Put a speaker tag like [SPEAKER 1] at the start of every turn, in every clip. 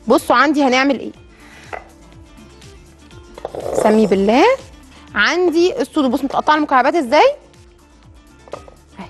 [SPEAKER 1] بصوا عندي هنعمل ايه سمي بالله عندي الصدور بص متقطعه المكعبات ازاي اهي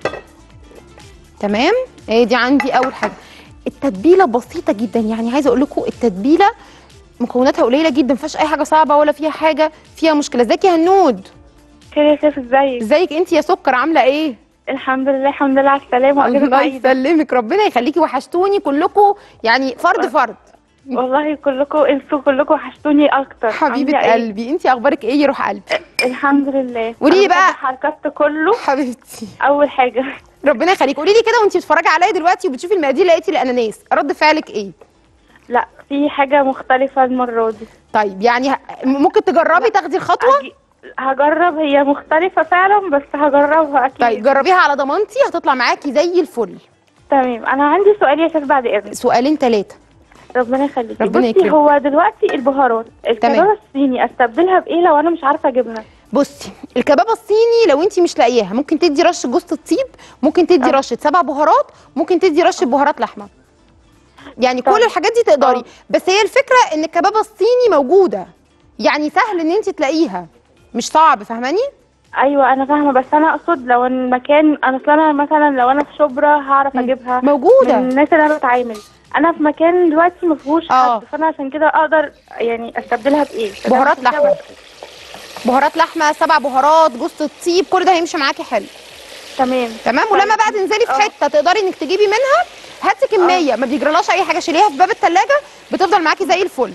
[SPEAKER 1] تمام هي دي عندي اول حاجه التتبيله بسيطه جدا يعني عايزه اقول لكم التتبيله مكوناتها قليله جدا ما فيهاش اي حاجه صعبه ولا فيها حاجه فيها مشكله ازيك يا هنود
[SPEAKER 2] خير يا شيف ازيك
[SPEAKER 1] ازيك انت يا سكر عامله ايه
[SPEAKER 2] الحمد لله الحمد لله على السلامه واجازه
[SPEAKER 1] الله
[SPEAKER 2] سعيده
[SPEAKER 1] يسلمك ربنا يخليكي وحشتوني كلكم يعني فرد فرد
[SPEAKER 2] والله كلكم انتوا كلكم وحشتوني اكتر
[SPEAKER 1] حبيبه
[SPEAKER 2] عاملة إيه؟
[SPEAKER 1] قلبي انت اخبارك ايه يا روح قلبي
[SPEAKER 2] الحمد لله
[SPEAKER 1] قولي لي
[SPEAKER 2] أنا
[SPEAKER 1] بقى.
[SPEAKER 2] بحب حركات كله
[SPEAKER 1] حبيبتي
[SPEAKER 2] اول حاجه
[SPEAKER 1] ربنا يخليك قولي لي كده وانت بتتفرجي عليا دلوقتي وبتشوفي المقادير لقيتي الاناناس رد فعلك ايه
[SPEAKER 2] لا في حاجه مختلفه المره دي
[SPEAKER 1] طيب يعني ه- ممكن تجربي تاخدي الخطوه
[SPEAKER 2] أجي- هجرب هي مختلفه فعلا بس هجربها اكيد
[SPEAKER 1] طيب جربيها على ضمانتي هتطلع معاكي زي الفل
[SPEAKER 2] تمام انا عندي سؤال يا شيخ بعد اذنك
[SPEAKER 1] سؤالين ثلاثه
[SPEAKER 2] ربنا يخليكي
[SPEAKER 1] ربنا
[SPEAKER 2] بصي
[SPEAKER 1] يكرمك.
[SPEAKER 2] هو دلوقتي البهارات الكباب الصيني استبدلها بايه لو انا مش عارفه اجيبها
[SPEAKER 1] بصي الكبابه الصيني لو انت مش لاقياها ممكن تدي رشه جوز الطيب ممكن تدي
[SPEAKER 2] آه.
[SPEAKER 1] رشه سبع بهارات ممكن تدي رشه بهارات لحمه يعني كل
[SPEAKER 2] طيب.
[SPEAKER 1] الحاجات دي تقدري
[SPEAKER 2] آه.
[SPEAKER 1] بس هي الفكره ان الكبابه الصيني موجوده يعني سهل ان انت تلاقيها مش صعب فاهماني
[SPEAKER 2] ايوه انا فاهمه بس انا اقصد لو المكان انا اصل انا مثلا لو انا في شبرا هعرف اجيبها
[SPEAKER 1] موجوده
[SPEAKER 2] من الناس اللي انا بتعامل انا في مكان دلوقتي ما فيهوش
[SPEAKER 1] آه.
[SPEAKER 2] حد فانا عشان كده اقدر يعني استبدلها بايه فده
[SPEAKER 1] بهارات
[SPEAKER 2] عشان كده
[SPEAKER 1] لحمة.
[SPEAKER 2] بس-
[SPEAKER 1] بهارات لحمه سبع بهارات جوز الطيب كل ده هيمشي معاكي حلو
[SPEAKER 2] تمام
[SPEAKER 1] تمام ولما بقى تنزلي في
[SPEAKER 2] آه.
[SPEAKER 1] حته تقدري انك تجيبي منها هاتي كميه ما بيجرالهاش اي حاجه شيليها في باب الثلاجه بتفضل معاكي زي الفل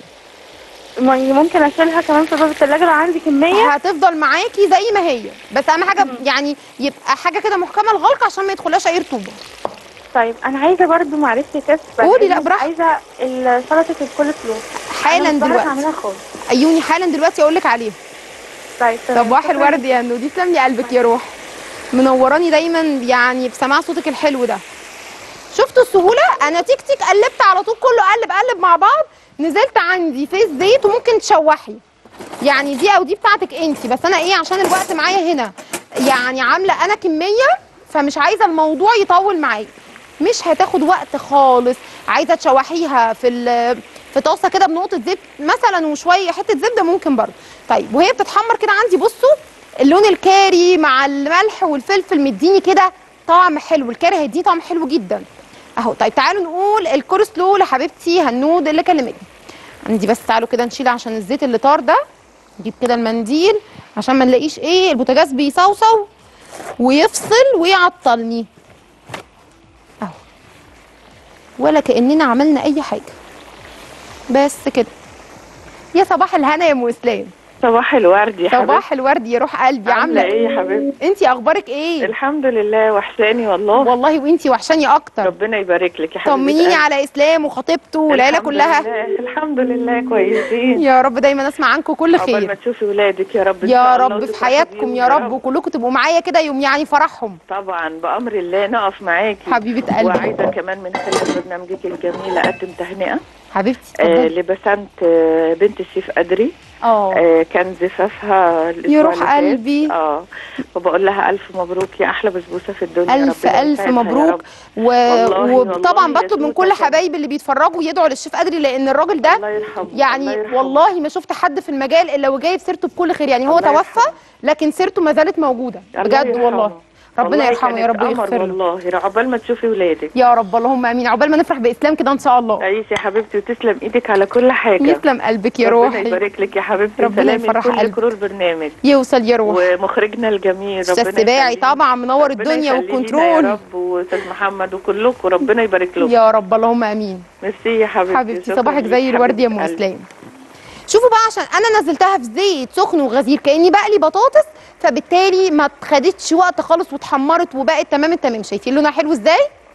[SPEAKER 2] يعني ممكن اشيلها كمان في باب الثلاجه لو عندي كميه
[SPEAKER 1] هتفضل معاكي زي ما هي بس اهم حاجه يعني يبقى حاجه كده محكمه الغلق عشان ما يدخلهاش اي رطوبه
[SPEAKER 2] طيب انا عايزه برضو معلش يا شيف بس
[SPEAKER 1] قولي، لا،
[SPEAKER 2] أنا
[SPEAKER 1] براحتك.
[SPEAKER 2] عايزه ال- سلطه الكول سلو
[SPEAKER 1] حالا
[SPEAKER 2] أنا مش بعرف
[SPEAKER 1] دلوقتي
[SPEAKER 2] اعملها خالص
[SPEAKER 1] عيوني حالا دلوقتي اقول لك عليها
[SPEAKER 2] طيب تمام.
[SPEAKER 1] صباح
[SPEAKER 2] شكراً.
[SPEAKER 1] الورد يا نودي تسلم لي قلبك يا روح منوراني دايما يعني بسماع صوتك الحلو ده شفتوا السهوله انا تيك تيك قلبت على طول كله قلب قلب مع بعض نزلت عندي في الزيت وممكن تشوحي يعني دي او دي بتاعتك انت بس انا ايه عشان الوقت معايا هنا يعني عامله انا كميه فمش عايزه الموضوع يطول معايا مش هتاخد وقت خالص عايزه تشوحيها في ال- في طاسه كده بنقطه زيت مثلا وشويه حته زبده ممكن برضه طيب وهي بتتحمر كده عندي بصوا اللون الكاري مع الملح والفلفل مديني كده طعم حلو الكاري هيديه طعم حلو جدا اهو طيب تعالوا نقول الكورسلو لحبيبتي هنود اللي كلمتني عندي بس تعالوا كده نشيل عشان الزيت اللي طار ده نجيب كده المنديل عشان ما نلاقيش ايه البوتاجاز بيصوصو ويفصل ويعطلني اهو ولا كاننا عملنا اي حاجه بس كده يا صباح الهنا يا ام اسلام
[SPEAKER 3] صباح الورد يا حبيبتي
[SPEAKER 1] صباح الورد يا روح قلبي
[SPEAKER 3] عامله
[SPEAKER 1] عامله
[SPEAKER 3] ايه يا حبيبتي
[SPEAKER 1] انتي اخبارك ايه
[SPEAKER 3] الحمد لله وحشاني والله
[SPEAKER 1] والله وانتي وحشاني اكتر
[SPEAKER 3] ربنا يبارك لك يا حبيبتي
[SPEAKER 1] طمنيني على اسلام وخطيبته والعيله كلها
[SPEAKER 3] الحمد لله كويسين
[SPEAKER 1] يا رب دايما اسمع عنكم كل
[SPEAKER 3] عقبال ما
[SPEAKER 1] خير
[SPEAKER 3] تشوفي ولادك يا رب إن
[SPEAKER 1] يا
[SPEAKER 3] شاء الله
[SPEAKER 1] رب في
[SPEAKER 3] وتفرحي
[SPEAKER 1] حياتكم
[SPEAKER 3] بيهم
[SPEAKER 1] يا رب وكلكم تبقوا معايا كده يوم يعني فرحهم
[SPEAKER 3] طبعا بامر الله نقف معاكي
[SPEAKER 1] حبيبه قلبي
[SPEAKER 3] وعايزه كمان من خلال برنامجك الجميل اقدم تهنئه
[SPEAKER 1] حبيبتي
[SPEAKER 3] آه
[SPEAKER 1] اتفضلي
[SPEAKER 3] لبسنت آه بنت الشيف ادري
[SPEAKER 1] اه
[SPEAKER 3] آه كان زفافها الاسبوع
[SPEAKER 1] يا روح
[SPEAKER 3] اللي فات.
[SPEAKER 1] قلبي.
[SPEAKER 3] اه وبقول لها الف مبروك يا احلى بسبوسه في الدنيا
[SPEAKER 1] الف
[SPEAKER 3] ربنا
[SPEAKER 1] الف
[SPEAKER 3] يسعدها يا
[SPEAKER 1] مبروك
[SPEAKER 3] رب.
[SPEAKER 1] و...
[SPEAKER 3] والله-
[SPEAKER 1] وطبعا
[SPEAKER 3] والله
[SPEAKER 1] بطلب من
[SPEAKER 3] يا
[SPEAKER 1] كل
[SPEAKER 3] زوجة
[SPEAKER 1] حبايبي اللي بيتفرجوا يدعوا للشيف قدري لان الراجل ده
[SPEAKER 3] الله يرحمه الله
[SPEAKER 1] يعني
[SPEAKER 3] يرحمه.
[SPEAKER 1] والله ما شفت حد في المجال الا وجايب سيرته بكل خير يعني هو
[SPEAKER 3] الله
[SPEAKER 1] توفى
[SPEAKER 3] يرحمه.
[SPEAKER 1] لكن سيرته ما زالت موجوده
[SPEAKER 3] الله
[SPEAKER 1] بجد
[SPEAKER 3] يرحمه.
[SPEAKER 1] والله ربنا
[SPEAKER 3] والله
[SPEAKER 1] يرحمه يا
[SPEAKER 3] كانت
[SPEAKER 1] رب
[SPEAKER 3] قمر
[SPEAKER 1] ويغفر له
[SPEAKER 3] والله عقبال ما تشوفي ولادك
[SPEAKER 1] يا رب اللهم امين عقبال ما نفرح باسلام كده ان شاء الله
[SPEAKER 3] تعيشي يا حبيبتي وتسلم ايدك على كل حاجه
[SPEAKER 1] يسلم قلبك يا
[SPEAKER 3] ربنا
[SPEAKER 1] روحي
[SPEAKER 3] يبارك لك يا حبيبتي
[SPEAKER 1] ربنا
[SPEAKER 3] سلامي
[SPEAKER 1] يفرح
[SPEAKER 3] لكل
[SPEAKER 1] قلبك.
[SPEAKER 3] كرو البرنامج
[SPEAKER 1] يوصل يا روح
[SPEAKER 3] ومخرجنا الجميل
[SPEAKER 1] استاذ
[SPEAKER 3] ربنا
[SPEAKER 1] سباعي
[SPEAKER 3] يخليه.
[SPEAKER 1] طبعا منور
[SPEAKER 3] ربنا
[SPEAKER 1] الدنيا
[SPEAKER 3] يخليه لينا
[SPEAKER 1] والكنترول
[SPEAKER 3] يا رب واستاذ محمد وكلكم ربنا يبارك لكم
[SPEAKER 1] يا رب اللهم امين
[SPEAKER 3] ميرسي يا حبيبتي
[SPEAKER 1] حبيبتي
[SPEAKER 3] شكراً
[SPEAKER 1] صباحك
[SPEAKER 3] ليك
[SPEAKER 1] زي الورد يا ام
[SPEAKER 3] حبيبة قلبي.
[SPEAKER 1] اسلام شوفوا بقى عشان انا نزلتها في زيت سخن وغزير كاني بقلي بطاطس فبالتالي ما خدتش وقت خالص واتحمرت وبقت تمام التمام شايفين لونها حلو ازاي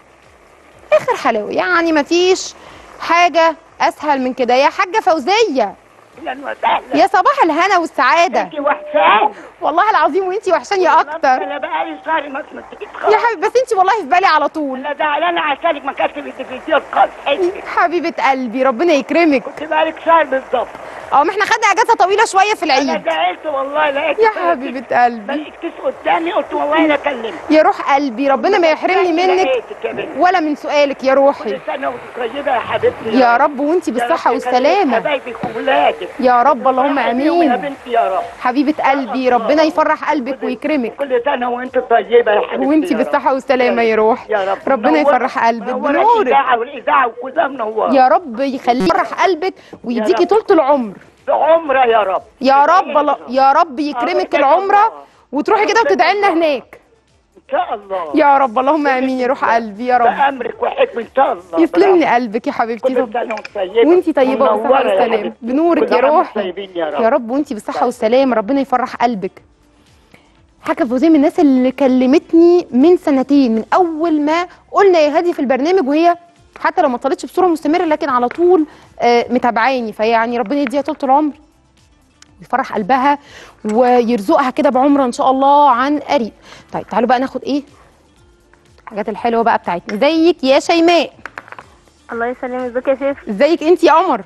[SPEAKER 1] اخر حلاوه يعني ما فيش حاجه اسهل من كده يا حاجه فوزيه
[SPEAKER 4] اهلا وسهلا
[SPEAKER 1] يا صباح الهنا والسعاده
[SPEAKER 4] انت وحشاني
[SPEAKER 1] والله العظيم وانتي وحشاني اكتر
[SPEAKER 4] انا بقالي شهر ما سمعتكيش
[SPEAKER 1] يا
[SPEAKER 4] خالص
[SPEAKER 1] حبيبي بس انتي والله في بالي على طول
[SPEAKER 4] انا زعلانه عشانك ما كانش في التلفزيون خالص حلو
[SPEAKER 1] حبيبه قلبي ربنا يكرمك
[SPEAKER 4] كنت بقالك شهر بالظبط
[SPEAKER 1] اه ما احنا خدنا اجازه طويله شويه في
[SPEAKER 4] انا
[SPEAKER 1] العيد
[SPEAKER 4] زعلت والله لقيت
[SPEAKER 1] يا حبيبه قلبي
[SPEAKER 4] لقيتك قدامي قلت والله لا اكلمك
[SPEAKER 1] يا روح قلبي ربنا ما يحرمني منك
[SPEAKER 4] لقيتك يا بنت
[SPEAKER 1] ولا من سؤالك يا روحي
[SPEAKER 4] كل سنه وانت طيبه يا حبيبتي
[SPEAKER 1] يا رب وانتي
[SPEAKER 4] يا
[SPEAKER 1] بالصحه
[SPEAKER 4] رب يخليك
[SPEAKER 1] والسلامه
[SPEAKER 4] حبايبك وولادك
[SPEAKER 1] يا رب اللهم
[SPEAKER 4] يخليهم يا
[SPEAKER 1] امين
[SPEAKER 4] بنتي يا رب
[SPEAKER 1] حبيبه قلبي ربنا يفرح قلبك ويكرمك
[SPEAKER 4] كل سنه وانت طيبه يا حبيبتي
[SPEAKER 1] وانتي
[SPEAKER 4] يا رب.
[SPEAKER 1] بالصحه والسلامه يا روحي
[SPEAKER 4] يا رب
[SPEAKER 1] ربنا
[SPEAKER 4] منورة-
[SPEAKER 1] يفرح قلبك
[SPEAKER 4] منورة
[SPEAKER 1] بنورك
[SPEAKER 4] الاذاعه والاذاعه وكلها منوره
[SPEAKER 1] يا رب يخليك يفرح قلبك ويديكي
[SPEAKER 4] رب.
[SPEAKER 1] طولة العمر
[SPEAKER 4] بعمره يا رب
[SPEAKER 1] يا رب الله- يا رب يكرمك العمره وتروحي كده وتدعي لنا هناك
[SPEAKER 4] ان شاء الله
[SPEAKER 1] يا رب اللهم امين يا روح قلبي يا رب
[SPEAKER 4] بامرك وحكم ان شاء الله
[SPEAKER 1] يسلم لي قلبك يا حبيبتي
[SPEAKER 4] كل
[SPEAKER 1] رب
[SPEAKER 4] سنه وانت طيبه
[SPEAKER 1] وانتي طيبه
[SPEAKER 4] ومنورة
[SPEAKER 1] بالصحه
[SPEAKER 4] يا
[SPEAKER 1] والسلامه
[SPEAKER 4] حبيبتي.
[SPEAKER 1] بنورك
[SPEAKER 4] كل
[SPEAKER 1] يا
[SPEAKER 4] عام وانتم
[SPEAKER 1] روحي
[SPEAKER 4] طيبين يا رب
[SPEAKER 1] يا رب وانتي بالصحه والسلامه ربنا يفرح قلبك حاجه فوزيه من الناس اللي كلمتني من سنتين من اول ما قلنا يا هادي في البرنامج وهي حتى لو ما اتصلتش بصوره مستمره لكن على طول آه، متابعاني فيعني ربنا يديها طول العمر يفرح قلبها ويرزقها كده بعمره ان شاء الله عن قريب طيب تعالوا بقى ناخد ايه الحاجات الحلوه بقى بتاعتنا ازيك يا شيماء
[SPEAKER 2] الله يسلمك ازيك يا شيف
[SPEAKER 1] ازيك انت يا قمر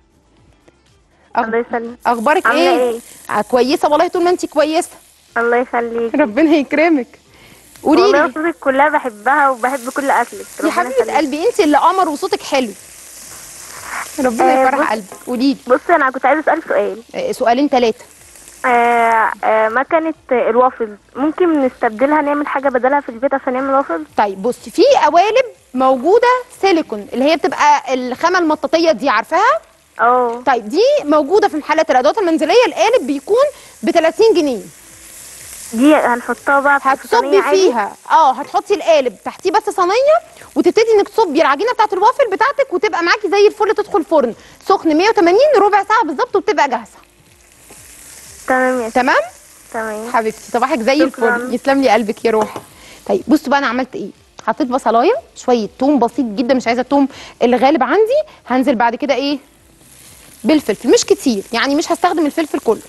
[SPEAKER 1] أخ-
[SPEAKER 2] الله يسلمك
[SPEAKER 1] اخبارك
[SPEAKER 2] عاملة
[SPEAKER 1] ايه
[SPEAKER 2] ايه؟
[SPEAKER 1] آه كويسه والله طول ما انت كويسه
[SPEAKER 2] الله يخليك
[SPEAKER 1] ربنا يكرمك قولي
[SPEAKER 2] والله
[SPEAKER 1] لي
[SPEAKER 2] صوتك كلها بحبها وبحب كل اكلك
[SPEAKER 1] يا
[SPEAKER 2] ربنا
[SPEAKER 1] حبيبه
[SPEAKER 2] يخليك.
[SPEAKER 1] قلبي انت اللي قمر وصوتك حلو ربنا
[SPEAKER 2] آه،
[SPEAKER 1] يفرح
[SPEAKER 2] بص-
[SPEAKER 1] قلبك قولي لي
[SPEAKER 2] بصي انا كنت عايزه اسال سؤال
[SPEAKER 1] آه، سؤالين ثلاثه
[SPEAKER 2] آه آه مكنه الوافل ممكن نستبدلها نعمل حاجه بدلها في البيت عشان نعمل وافل
[SPEAKER 1] طيب بصي في قوالب موجوده سيليكون اللي هي بتبقى الخامه المطاطيه دي عارفاها
[SPEAKER 2] اه
[SPEAKER 1] طيب دي موجوده في محلات الادوات المنزليه القالب بيكون ب 30 جنيه
[SPEAKER 2] دي هنحطها بقى في
[SPEAKER 1] هتصبي
[SPEAKER 2] صينية عادي؟
[SPEAKER 1] فيها اه هتحطي القالب تحتيه بس صينيه وتبتدي انك تصبي العجينه بتاعت الوافل بتاعتك وتبقى معاكي زي الفل تدخل فرن سخن 180 ربع ساعه بالظبط وبتبقى جاهزه
[SPEAKER 2] تمام يا
[SPEAKER 1] تمام
[SPEAKER 2] تمام
[SPEAKER 1] حبيبتي صباحك زي
[SPEAKER 2] شكراً.
[SPEAKER 1] الفل يسلم لي قلبك يا روحي طيب بصوا بقى انا عملت ايه حطيت بصلايه شويه توم بسيط جدا مش عايزه التوم الغالب عندي هنزل بعد كده ايه بالفلفل مش كتير يعني مش هستخدم الفلفل كله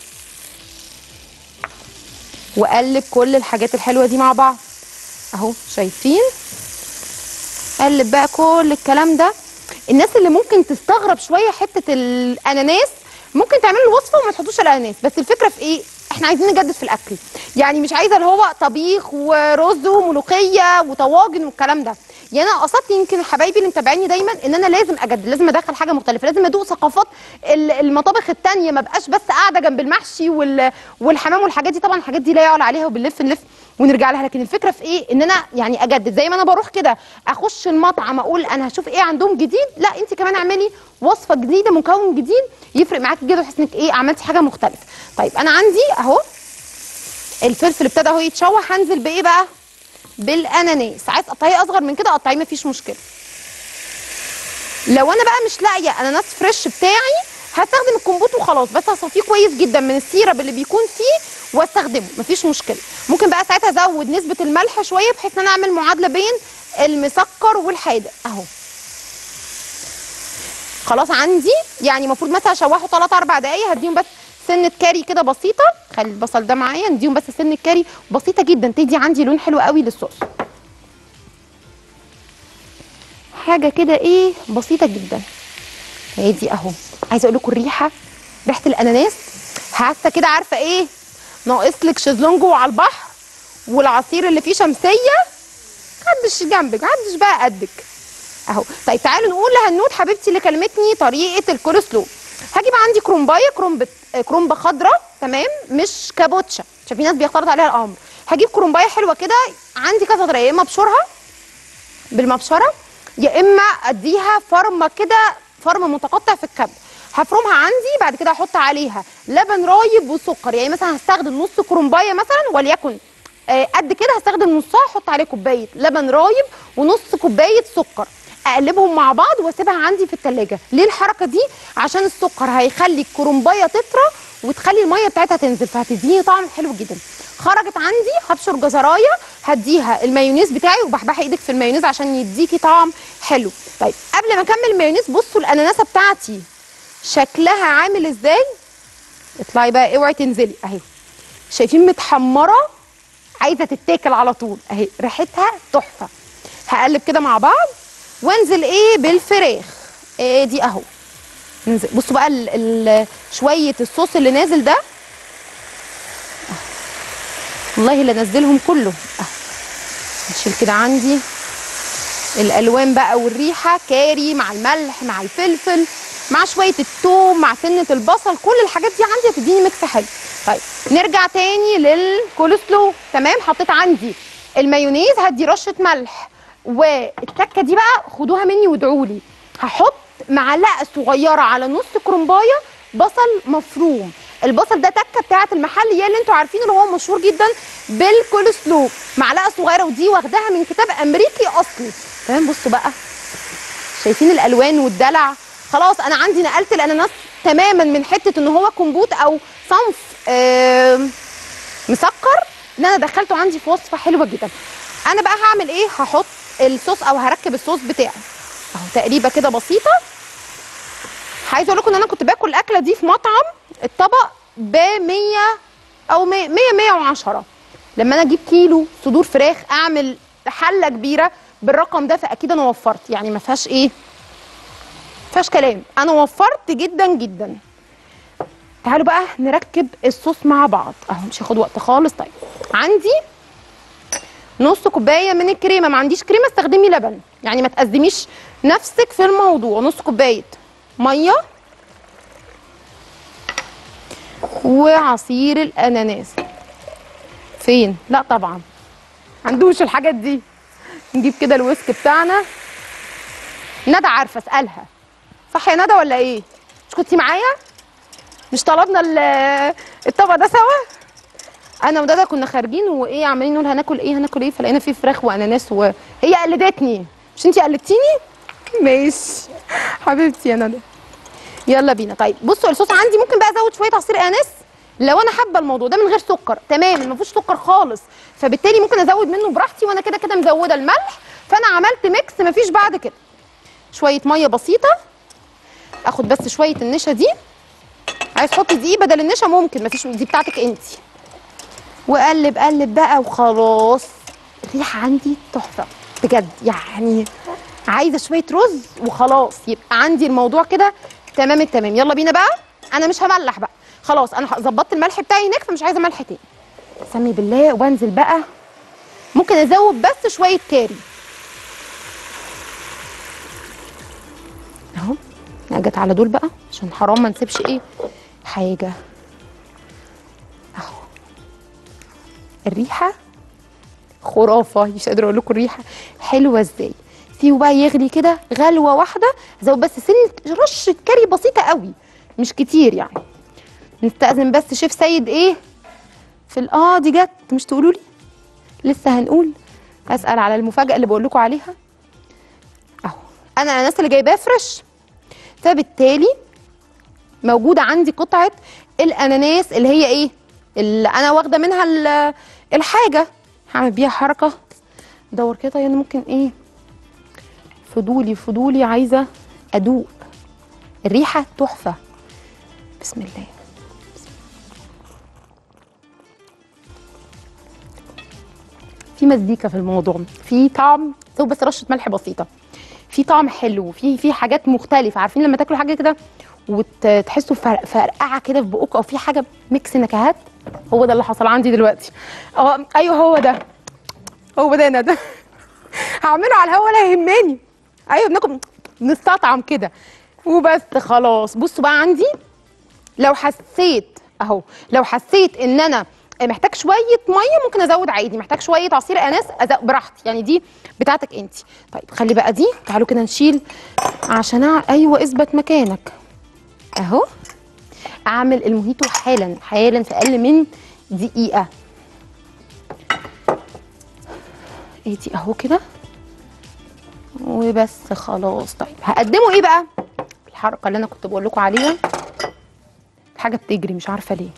[SPEAKER 1] واقلب كل الحاجات الحلوه دي مع بعض اهو شايفين قلب بقى كل الكلام ده الناس اللي ممكن تستغرب شويه حته الاناناس ممكن تعملوا الوصفه وما تحطوش الاناناس بس الفكره في ايه احنا عايزين نجدد في الاكل يعني مش عايزه اللي هو طبيخ ورز وملوخيه وطواجن والكلام ده يعني انا قصدت يمكن حبايبي اللي متابعيني دايما ان انا لازم اجدد لازم ادخل حاجه مختلفه لازم ادوق ثقافات ال- المطابخ التانية ما بقاش بس قاعده جنب المحشي وال... والحمام والحاجات دي طبعا الحاجات دي لا يعلى عليها وبنلف نلف ونرجع لها لكن الفكره في ايه ان انا يعني اجدد زي ما انا بروح كده اخش المطعم اقول انا هشوف ايه عندهم جديد لا انت كمان اعملي وصفه جديده مكون جديد يفرق معاكي جدا وتحسي انك ايه عملتي حاجه مختلفه طيب انا عندي اهو الفلفل ابتدى اهو يتشوح هنزل بايه بقى بالاناناس عايز تقطعيه اصغر من كده قطعيه مفيش مشكله لو انا بقى مش لاقيه اناناس فريش بتاعي هستخدم الكمبوت وخلاص بس هصفيه كويس جدا من السيرب اللي بيكون فيه واستخدمه مفيش مشكله ممكن بقى ساعتها ازود نسبه الملح شويه بحيث ان انا اعمل معادله بين المسكر والحادق اهو خلاص عندي يعني المفروض مثلا اشوحه 3 4 دقايق هديهم بس سنه كاري كده بسيطه خلي البصل ده معايا نديهم بس سنه كاري بسيطه جدا تدي عندي لون حلو قوي للصوص حاجه كده ايه بسيطه جدا هي دي اهو عايزه اقول لكم الريحه ريحه الاناناس حاسه كده عارفه ايه ناقص لك شезлونج على البحر والعصير اللي فيه شمسيه محدش جنبك محدش بقى قدك اهو طيب تعالوا نقول لهنود حبيبتي اللي كلمتني طريقه الكول سلو هجيب عندي كرومبايه كرومبه كرومبه خضراء تمام مش كابوتشا عشان في ناس بيختلط عليها الامر هجيب كرومبايه حلوه كده عندي كذا طريقه يا اما ابشرها بالمبشره يا اما اديها فرمه كده فرم متقطع في الكب هفرمها عندي بعد كده احط عليها لبن رايب وسكر يعني مثلا هستخدم نص كرومبايه مثلا وليكن آه، قد كده هستخدم نصها احط عليه كوبايه لبن رايب ونص كوبايه سكر اقلبهم مع بعض واسيبها عندي في التلاجة ليه الحركه دي عشان السكر هيخلي الكرومبايه تطرى وتخلي الميه بتاعتها تنزل فهتديني طعم حلو جدا خرجت عندي هبشر جزرايه هديها المايونيز بتاعي وبحبح ايدك في المايونيز عشان يديكي طعم حلو طيب قبل ما اكمل المايونيز بصوا الاناناسه بتاعتي شكلها عامل ازاي اطلعي بقى اوعي تنزلي اهي شايفين متحمره عايزه تتاكل على طول اهي ريحتها تحفه هقلب كده مع بعض وانزل ايه بالفراخ إيه دي اهو ننزل بصوا بقى ال ال شويه الصوص اللي نازل ده والله لا انزلهم كله أهو. نشيل كده عندي الالوان بقى والريحه كاري مع الملح مع الفلفل مع شويه الثوم مع سنه البصل كل الحاجات دي عندي هتديني ميكس حلو طيب نرجع تاني للكول سلو تمام حطيت عندي المايونيز هدي رشه ملح والتكه دي بقى خدوها مني وادعوا لي هحط معلقه صغيره على نص كرنبايه بصل مفروم البصل ده تكه بتاعه المحل يا اللي انتوا عارفين اللي هو مشهور جدا بالكول سلو معلقه صغيره ودي واخداها من كتاب امريكي اصلي تمام بصوا بقى شايفين الالوان والدلع خلاص انا عندي نقلت الاناناس تماما من حته ان هو كمبوت او صنف آم، مسكر ان انا دخلته عندي في وصفه حلوه جدا انا بقى هعمل ايه هحط الصوص او هركب الصوص بتاعي اهو تقريبا كده بسيطه عايزه اقول لكم ان انا كنت باكل الاكله دي في مطعم الطبق ب 100 او 100 100 110 لما انا اجيب كيلو صدور فراخ اعمل حله كبيره بالرقم ده فاكيد انا وفرت يعني ما فيهاش ايه ما فيهاش كلام انا وفرت جدا جدا تعالوا بقى نركب الصوص مع بعض اهو مش هياخد وقت خالص طيب عندي نص كوبايه من الكريمه ما عنديش كريمه استخدمي لبن يعني ما تقدميش نفسك في الموضوع نص كوبايه ميه وعصير الاناناس فين لا طبعا عندوش الحاجات دي نجيب كده الويسك بتاعنا ندى عارفه اسالها صح يا ندى ولا ايه مش كنتي معايا مش طلبنا ال- الطبق ده سوا انا وندى كنا خارجين وايه عمالين نقول هناكل ايه هناكل ايه فلقينا فيه فراخ واناناس وهي قلدتني مش انتي قلدتيني ماشي حبيبتي يا ندى يلا بينا طيب بصوا الصوص عندي ممكن بقى ازود شويه عصير اناناس لو انا حابه الموضوع ده من غير سكر تمام ما فيهوش سكر خالص فبالتالي ممكن ازود منه براحتي وانا كده كده مزوده الملح فانا عملت ميكس ما فيش بعد كده شويه ميه بسيطه اخد بس شويه النشا دي عايز تحطي دقيق بدل النشا ممكن ما فيش دي بتاعتك انت وقلب قلب بقى وخلاص الريحه عندي تحفه بجد يعني عايزه شويه رز وخلاص يبقى عندي الموضوع كده تمام التمام يلا بينا بقى انا مش هملح بقى خلاص انا ظبطت الملح بتاعي هناك فمش عايزه ملح تاني سمي بالله وانزل بقى ممكن ازود بس شويه كاري اهو جت على دول بقى عشان حرام ما نسيبش ايه حاجه اهو الريحه خرافه مش قادره اقول لكم الريحه حلوه ازاي سيبه بقى يغلي كده غلوه واحده زود بس سنه رشه كاري بسيطه قوي مش كتير يعني نستأذن بس شيف سيد ايه في ال- اه دي جت مش تقولوا لي لسه هنقول اسال على المفاجاه اللي بقول لكم عليها اهو انا الاناناس اللي جايباه فريش فبالتالي موجوده عندي قطعه الاناناس اللي هي ايه اللي انا واخده منها ال- الحاجه هعمل بيها حركه دور كده يعني ممكن ايه فضولي فضولي عايزه ادوق الريحه تحفه بسم الله في مزيكا في الموضوع في طعم سوي بس رشه ملح بسيطه في طعم حلو في في حاجات مختلفه عارفين لما تاكلوا حاجه كده وتحسوا فرق فرقعه كده في بقكم او في حاجه ميكس نكهات هو ده اللي حصل عندي دلوقتي اه ايوه هو ده هو ده انا ده هعمله على الهوا ولا يهمني ايوه بناكل نستطعم كده وبس خلاص بصوا بقى عندي لو حسيت اهو لو حسيت ان انا محتاج شويه ميه ممكن ازود عادي محتاج شويه عصير اناناس أزود براحتي يعني دي بتاعتك انت طيب خلي بقى دي تعالوا كده نشيل عشان أع- ايوه اثبت مكانك اهو اعمل الموهيتو حالا حالا في اقل من دقيقه ايه دي اهو كده وبس خلاص طيب هقدمه ايه بقى الحركه اللي انا كنت بقول لكم عليها حاجه بتجري مش عارفه ليه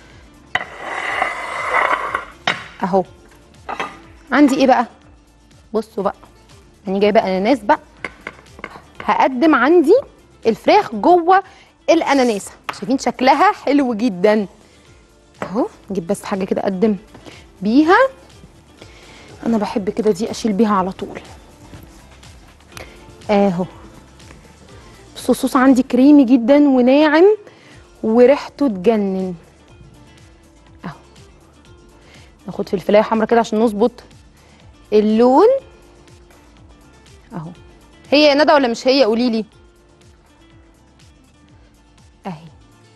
[SPEAKER 1] اهو عندي ايه بقى بصوا بقى يعني جايبه اناناس بقى هقدم عندي الفراخ جوه الاناناسه شايفين شكلها حلو جدا اهو نجيب بس حاجه كده اقدم بيها انا بحب كده دي اشيل بيها على طول اهو بصوا الصوص عندي كريمي جدا وناعم وريحته تجنن اهو ناخد فلفلايه حمرا كده عشان نظبط اللون اهو هي يا ندى ولا مش هي قولي لي اهي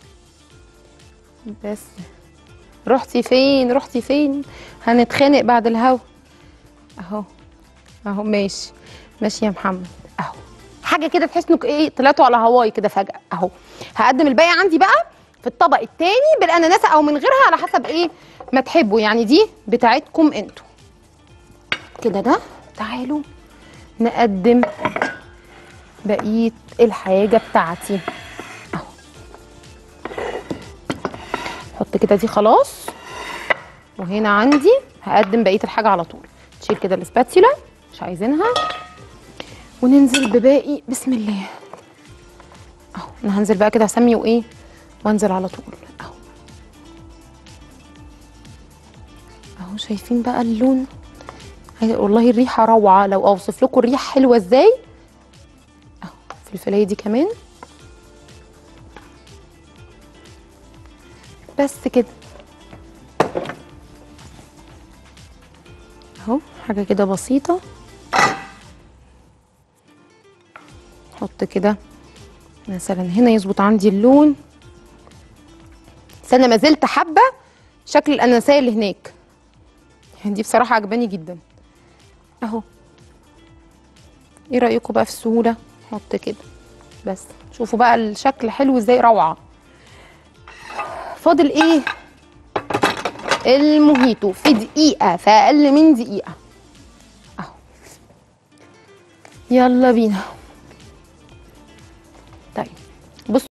[SPEAKER 1] بس رحتي فين رحتي فين هنتخانق بعد الهوا اهو اهو ماشي ماشي يا محمد اهو حاجه كده تحس انك ايه طلعتوا على هواي كده فجاه اهو هقدم الباقي عندي بقى في الطبق التاني بالاناناسه او من غيرها على حسب ايه ما تحبوا يعني دي بتاعتكم انتوا كده ده تعالوا نقدم بقيه الحاجه بتاعتي اهو حط كده دي خلاص وهنا عندي هقدم بقيه الحاجه على طول تشيل كده الاسباتيولا مش عايزينها وننزل بباقي بسم الله اهو انا هنزل بقى كده اسمي وايه وانزل على طول اهو اهو شايفين بقى اللون هي- والله الريحه روعه لو اوصف لكم الريحه حلوه ازاي اهو الفلفلايه دي كمان بس كده اهو حاجه كده بسيطه احط كده مثلا هنا يظبط عندي اللون بس انا ما زلت حابه شكل الاناناسيه اللي هناك يعني دي بصراحه عجباني جدا اهو ايه رايكم بقى في السهوله احط كده بس شوفوا بقى الشكل حلو ازاي روعه فاضل ايه الموهيتو في دقيقه في اقل من دقيقه اهو يلا بينا طيب